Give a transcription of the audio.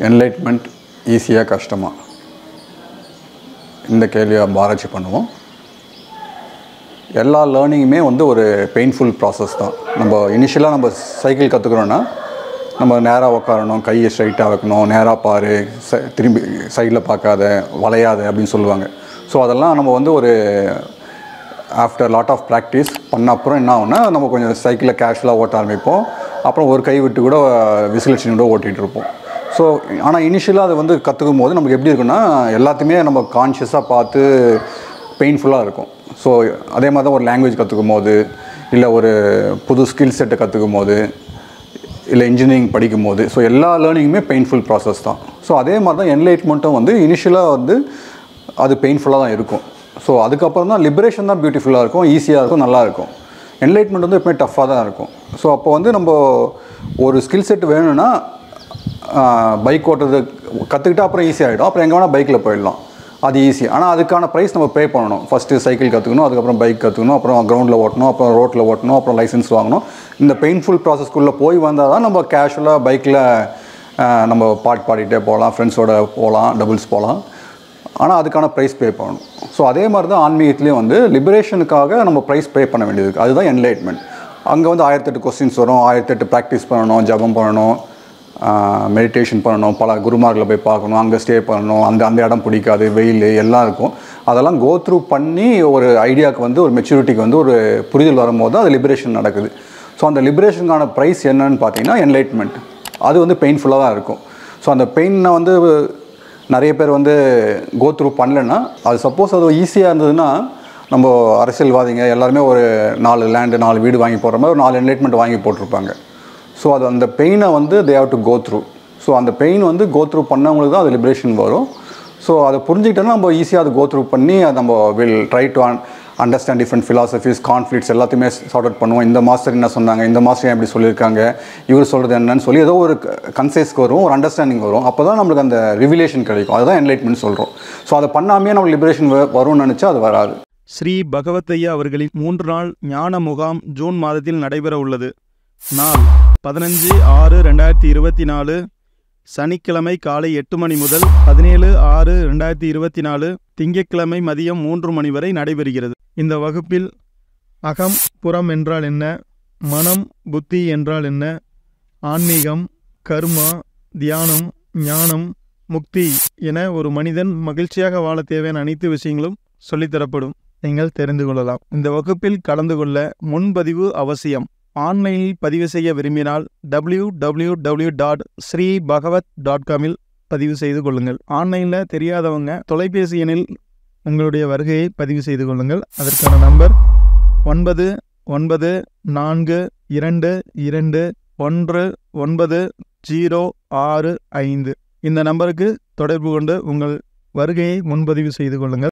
enlightenment ஈஸியாக கஷ்டமா இந்த கேள்வியை ஆராய்ச்சி பண்ணுவோம் எல்லா லேர்னிங்குமே வந்து ஒரு பெயின்ஃபுல் ப்ராசஸ் தான் நம்ம இனிஷியலாக நம்ம சைக்கிள் கற்றுக்குறோன்னா நம்ம நேராக உட்காரணும் கையை ஸ்ட்ரைட்டாக வைக்கணும் நேராக பாரு ச திரும்பி சைடில் பார்க்காத வளையாத அப்படின்னு சொல்லுவாங்க ஸோ அதெல்லாம் நம்ம வந்து ஒரு ஆஃப்டர் லாட் ஆஃப் ப்ராக்டிஸ் பண்ண அப்புறம் என்ன ஆகும்னா நம்ம கொஞ்சம் சைக்கிளை கேஷுவலாக ஓட்ட ஆரம்பிப்போம் அப்புறம் ஒரு கை விட்டு கூட விசிலட்சி கூட ஓட்டிகிட்டு இருப்போம் ஸோ ஆனால் இனிஷியலாக அது வந்து கற்றுக்கும் போது நமக்கு எப்படி இருக்குன்னா எல்லாத்தையுமே நம்ம கான்ஷியஸாக பார்த்து பெயின்ஃபுல்லாக இருக்கும் ஸோ அதே மாதிரி தான் ஒரு லாங்குவேஜ் கற்றுக்கும் போது இல்லை ஒரு புது ஸ்கில் செட்டை கற்றுக்கும் போது இல்லை இன்ஜினியரிங் படிக்கும் போது ஸோ எல்லா லேர்னிங்குமே பெயின்ஃபுல் ப்ராசஸ் தான் ஸோ அதே மாதிரி தான் என்லைட்மெண்ட்டும் வந்து இனிஷியலாக வந்து அது பெயின்ஃபுல்லாக தான் இருக்கும் ஸோ அதுக்கப்புறம் தான் லிபரேஷன் தான் பியூட்டிஃபுல்லாக இருக்கும் ஈஸியாக இருக்கும் நல்லா இருக்கும் என்லைட்மெண்ட் வந்து எப்பவுமே டஃப்பாக தான் இருக்கும் ஸோ அப்போ வந்து நம்ம ஒரு ஸ்கில் செட் வேணும்னா பைக் ஓட்டுறது கற்றுக்கிட்டா அப்புறம் ஈஸியாகிடும் அப்புறம் எங்கே வேணால் பைக்கில் போயிடலாம் அது ஈஸி ஆனால் அதுக்கான ப்ரைஸ் நம்ம பே பண்ணணும் ஃபஸ்ட்டு சைக்கிள் கற்றுக்கணும் அதுக்கப்புறம் பைக் கற்றுக்கணும் அப்புறம் கிரவுண்டில் ஓட்டணும் அப்புறம் ரோட்டில் ஓட்டணும் அப்புறம் லைசன்ஸ் வாங்கணும் இந்த பெயின்ஃபுல் ப்ராசஸ்க்குள்ளே போய் வந்தால் தான் நம்ம கேஷுவலாக பைக்கில் நம்ம பாட்டு பாடிட்டே போகலாம் ஃப்ரெண்ட்ஸோட போகலாம் டபுள்ஸ் போகலாம் ஆனால் அதுக்கான ப்ரைஸ் பே பண்ணணும் ஸோ அதே மாதிரி தான் ஆன்மீகத்துலேயும் வந்து லிபரேஷனுக்காக நம்ம ப்ரைஸ் பே பண்ண வேண்டியது இருக்குது அதுதான் என்லைட்மெண்ட் அங்கே வந்து ஆயிரத்தெட்டு கொஸ்டின்ஸ் வரும் ஆயிரத்தெட்டு ப்ராக்டிஸ் பண்ணணும் ஜபம் பண்ணணும் மெடிடேஷன் பண்ணணும் பல குருமார்களை போய் பார்க்கணும் அங்கே ஸ்டே பண்ணணும் அந்த அந்த இடம் பிடிக்காது வெயில் எல்லாம் இருக்கும் அதெல்லாம் கோ த்ரூ பண்ணி ஒரு ஐடியாவுக்கு வந்து ஒரு மெச்சூரிட்டிக்கு வந்து ஒரு புரிதல் வரும்போது தான் அது லிபரேஷன் நடக்குது ஸோ அந்த லிபரேஷனுக்கான ப்ரைஸ் என்னன்னு பார்த்தீங்கன்னா என்லைட்மெண்ட் அது வந்து பெயின்ஃபுல்லாக தான் இருக்கும் ஸோ அந்த பெயினை வந்து நிறைய பேர் வந்து கோ த்ரூ பண்ணலன்னா அது சப்போஸ் அது ஈஸியாக இருந்ததுன்னா நம்ம அரசியல்வாதிங்க எல்லாருமே ஒரு நாலு லேண்டு நாலு வீடு வாங்கி போடுற மாதிரி ஒரு நாலு என்லைட்மெண்ட் வாங்கி போட்டிருப்பாங்க ஸோ அது அந்த பெயினை வந்து they have to go through so அந்த பெயின் வந்து கோ த்ரூ பண்ணவங்களுக்கு தான் அது லிபரேஷன் வரும் ஸோ அதை புரிஞ்சுக்கிட்டோன்னா நம்ம ஈஸியாக அதை கோ த்ரூ பண்ணி அதை நம்ம will try to understand different philosophies conflicts எல்லாத்தையுமே சார்ட் அவுட் பண்ணுவோம் இந்த மாஸ்டர் என்ன சொன்னாங்க இந்த மாஸ்டர் ஏன் இப்படி சொல்லியிருக்காங்க இவர் சொல்கிறது என்னன்னு சொல்லி ஏதோ ஒரு கன்சைஸ்க்கு வரும் ஒரு அண்டர்ஸ்டாண்டிங் வரும் அப்போ தான் நம்மளுக்கு அந்த ரிவிலேஷன் கிடைக்கும் அதுதான் என்லைட்மெண்ட் சொல்கிறோம் ஸோ அதை பண்ணாமே நம்ம லிபரேஷன் வரும்னு நினச்சா அது வராது ஸ்ரீ பகவத்தையா அவர்களின் மூன்று நாள் ஞான முகாம் ஜூன் மாதத்தில் நடைபெற உள்ளது நாள் பதினஞ்சு ஆறு ரெண்டாயிரத்தி இருபத்தி நாலு சனிக்கிழமை காலை எட்டு மணி முதல் பதினேழு ஆறு ரெண்டாயிரத்தி இருபத்தி நாலு திங்கட்கிழமை மதியம் மூன்று மணி வரை நடைபெறுகிறது இந்த வகுப்பில் அகம் புறம் என்றால் என்ன மனம் புத்தி என்றால் என்ன ஆன்மீகம் கர்மா தியானம் ஞானம் முக்தி என ஒரு மனிதன் மகிழ்ச்சியாக வாழ தேவையான அனைத்து விஷயங்களும் சொல்லித்தரப்படும் நீங்கள் தெரிந்து கொள்ளலாம் இந்த வகுப்பில் கலந்து கொள்ள முன்பதிவு அவசியம் ஆன்லைனில் பதிவு செய்ய விரும்பினால் W W W dot Shri Bhagavad dot காமில் பதிவு செய்து கொள்ளுங்கள் ஆன்லைனில் தெரியாதவங்க தொலைபேசி எண்ணில் உங்களுடைய வருகையை பதிவு செய்து கொள்ளுங்கள் அதற்கான நம்பர் ஒன்பது ஒன்பது நான்கு இரண்டு இரண்டு ஒன்று ஒன்பது ஜீரோ ஆறு ஐந்து இந்த நம்பருக்கு தொடர்பு கொண்டு உங்கள் வருகையை முன்பதிவு செய்து கொள்ளுங்கள்